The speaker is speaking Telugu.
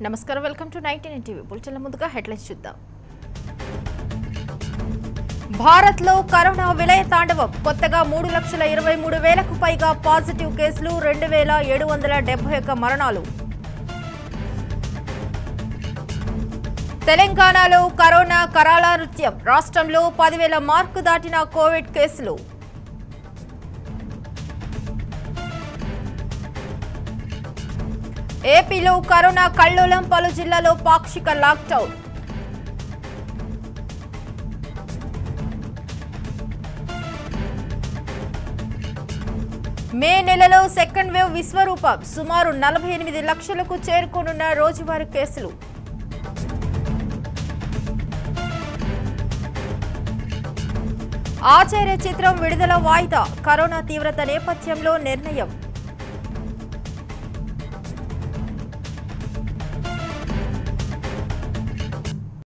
నమస్కారం వెల్కమ్ టు నైన్టీన్ టీవీ బులెటిన్ల ముందుగా హెడ్లైన్స్ చూద్దాం భారత్లో కరోనా విలయ తాండవం కొత్తగా మూడు లక్షల ఇరవై మూడు వేలకు పైగా పాజిటివ్ కేసులు రెండు వేల ఏడు వందల డెబ్బై ఒక్క మరణాలు తెలంగాణలో కరోనా కరాళ నృత్యం రాష్ట్రంలో పదివేల మార్కు దాటిన కోవిడ్ కేసులు ఏపీలో కరోనా కల్లోలం పలు జిల్లాలో పాక్షిక లాక్డౌన్ మే నెలలో సెకండ్ వేవ్ విశ్వరూపం సుమారు నలభై ఎనిమిది లక్షలకు చేరుకోనున్న రోజువారీ కేసులు ఆచార్య చిత్రం విడుదల వాయిదా కరోనా తీవ్రత నేపథ్యంలో నిర్ణయం